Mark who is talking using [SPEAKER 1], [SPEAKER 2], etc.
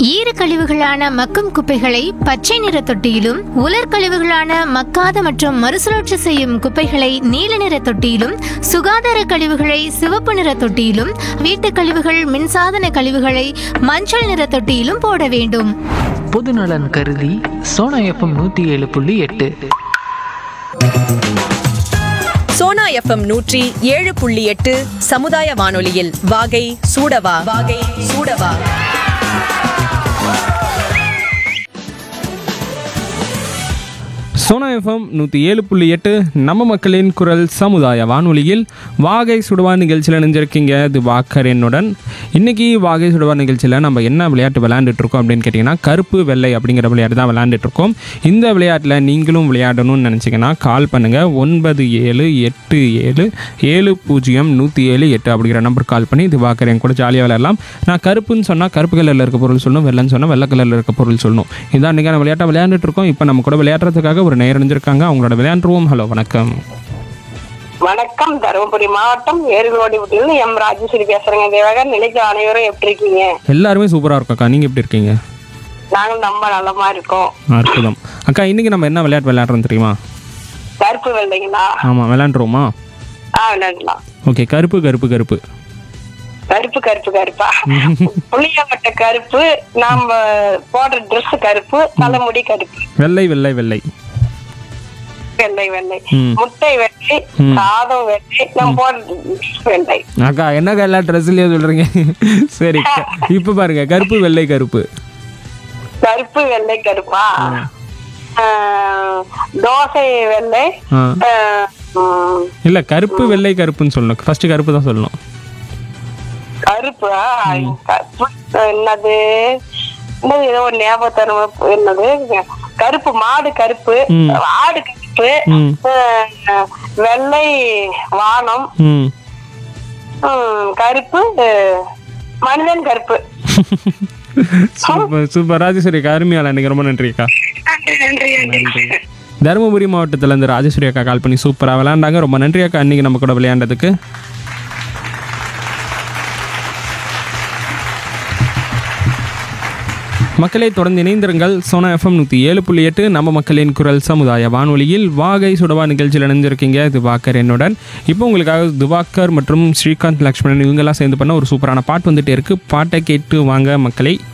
[SPEAKER 1] ஈர கழிவுகளான மக்கும் குப்பைகளை பச்சை நிற தொட்டியிலும் உலர் கழிவுகளான மக்காத மற்றும் மறுசுழற்சி செய்யும் குப்பைகளை நீல நிற தொட்டியிலும் சுகாதார கழிவுகளை சிவப்பு நிற தொட்டியிலும் வீட்டுக் கழிவுகள் மின்சாதன கழிவுகளை மஞ்சள் நிற தொட்டியிலும் போட வேண்டும்
[SPEAKER 2] பொதுநலன் கருதி சோனா எஃப்எம் நூற்றி ஏழு புள்ளி எட்டு
[SPEAKER 3] சோனா எஃப்எம் நூற்றி ஏழு புள்ளி எட்டு சமுதாய வானொலியில் வாகை சூடவா வாகை சூடவா
[SPEAKER 4] சோனா எஃப்எம் நூற்றி ஏழு புள்ளி எட்டு நம்ம மக்களின் குரல் சமுதாய வானொலியில் வாகை சுடுவா நிகழ்ச்சியில் இணைஞ்சிருக்கீங்க இது வாக்கர் என்னுடன் இன்னைக்கு வாகை சுடுவா நிகழ்ச்சியில் நம்ம என்ன விளையாட்டு விளையாண்டுட்டு இருக்கோம் அப்படின்னு கேட்டிங்கன்னா கருப்பு வெள்ளை அப்படிங்கிற விளையாட்டு தான் விளையாண்டுட்டு இருக்கோம் இந்த விளையாட்டில் நீங்களும் விளையாடணும்னு நினச்சிங்கன்னா கால் பண்ணுங்கள் ஒன்பது ஏழு எட்டு ஏழு ஏழு பூஜ்ஜியம் நூற்றி ஏழு எட்டு அப்படிங்கிற நம்பர் கால் பண்ணி இது வாக்கர் என் கூட ஜாலியாக விளையாடலாம் நான் கருப்புன்னு சொன்னால் கருப்பு கலரில் இருக்க பொருள் சொல்லணும் வெள்ளைன்னு சொன்னால் வெள்ளை கலரில் இருக்க பொருள் சொல்லணும் இதான் இன்றைக்கான விளையாட்டை விளையாண்டுட்டு இருக்கோம் இப்போ நம்ம கூட விளையாடுறதுக்காக ஒரு நேரம் அணிஞ்சிருக்காங்க அவங்களோட விளையாண்டுருவோம் ஹலோ வணக்கம்
[SPEAKER 5] வணக்கம் தருமபுரி மாவட்டம் ஏறுகோடி வீட்டிலிருந்து எம் ராஜேஸ்வரி பேசுறேங்க தேவகர் நிலைக்கு அனைவரும் எப்படி இருக்கீங்க
[SPEAKER 4] எல்லாருமே சூப்பராக இருக்கோம்க்கா நீங்கள் எப்படி இருக்கீங்க
[SPEAKER 5] நாங்கள் நம்ம நலமா இருக்கோம்
[SPEAKER 4] அற்புதம் அக்கா இன்னைக்கு நம்ம என்ன விளையாட்டு விளையாடுறோம் தெரியுமா
[SPEAKER 5] கருப்பு வெள்ளைங்களா
[SPEAKER 4] ஆமாம் விளையாண்டுருவோமா
[SPEAKER 5] ஆ விளையாடலாம்
[SPEAKER 4] ஓகே கருப்பு கருப்பு கருப்பு
[SPEAKER 5] கருப்பு கருப்பு கருப்பா புளியப்பட்ட கருப்பு நாம போடுற ட்ரெஸ் கருப்பு தலைமுடி கருப்பு
[SPEAKER 4] வெள்ளை வெள்ளை வெள்ளை
[SPEAKER 5] வெள்ளை வெள்ளை
[SPEAKER 4] ம்.
[SPEAKER 5] முட்டை வெள்ளை சாதம் வெள்ளை நம்ம போடுற dress வெள்ளை
[SPEAKER 4] அக்கா என்னக்கா எல்லா ட்ரெஸ்லேயே சொல்கிறீங்க சரி இப்போ பாருங்க கருப்பு வெள்ளை கருப்பு
[SPEAKER 5] கருப்பு வெள்ளை கருப்பா ஆ, தோசை வெள்ளை
[SPEAKER 4] ஆ
[SPEAKER 5] ஆ, ம்,
[SPEAKER 4] இல்லை கருப்பு வெள்ளை கருப்புன்னு சொல்லணும் ஃபர்ஸ்ட் கருப்பு தான் சொல்லணும்
[SPEAKER 5] கருப்பு ஆ, கருப்பு என்னது என்னது ஏதோ ஒரு ஞாபகத்தனம் என்னது கருப்பு மாடு கருப்பு
[SPEAKER 4] ம்.
[SPEAKER 5] ஆடு கருப்பு
[SPEAKER 4] ம்.
[SPEAKER 5] ஆ, வெள்ளை வானம்
[SPEAKER 4] ம்
[SPEAKER 5] ம், கருப்பு மனிதன் கருப்பு
[SPEAKER 4] சூப்பர் சூப்பர் ராஜேஸ்வரி அக்கா அருமையால எனக்கு ரொம்ப நன்றி அக்கா
[SPEAKER 5] நன்றி நன்றி நன்றி
[SPEAKER 4] தருமபுரி மாவட்டத்துல இருந்து ராஜேஸ்வரி அக்கா கால் பண்ணி சூப்பராக விளையாண்டாங்க ரொம்ப நன்றி அக்கா இன்னைக்கு நம்ம கூட விளையாண்டதுக்கு மக்களை தொடர்ந்து இணைந்திருங்கள் சோனா எஃப்எம் நூற்றி ஏழு புள்ளி எட்டு நம்ம மக்களின் குரல் சமுதாய வானொலியில் வாகை சுடவா நிகழ்ச்சியில் இணைஞ்சிருக்கீங்க திவாகர் என்னுடன் இப்போ உங்களுக்காக திவாகர் மற்றும் ஸ்ரீகாந்த் லக்ஷ்மணன் இவங்கெல்லாம் சேர்ந்து பண்ண ஒரு சூப்பரான பாட்டு வந்துட்டே இருக்கு பாட்டை கேட்டு வாங்க மக்களை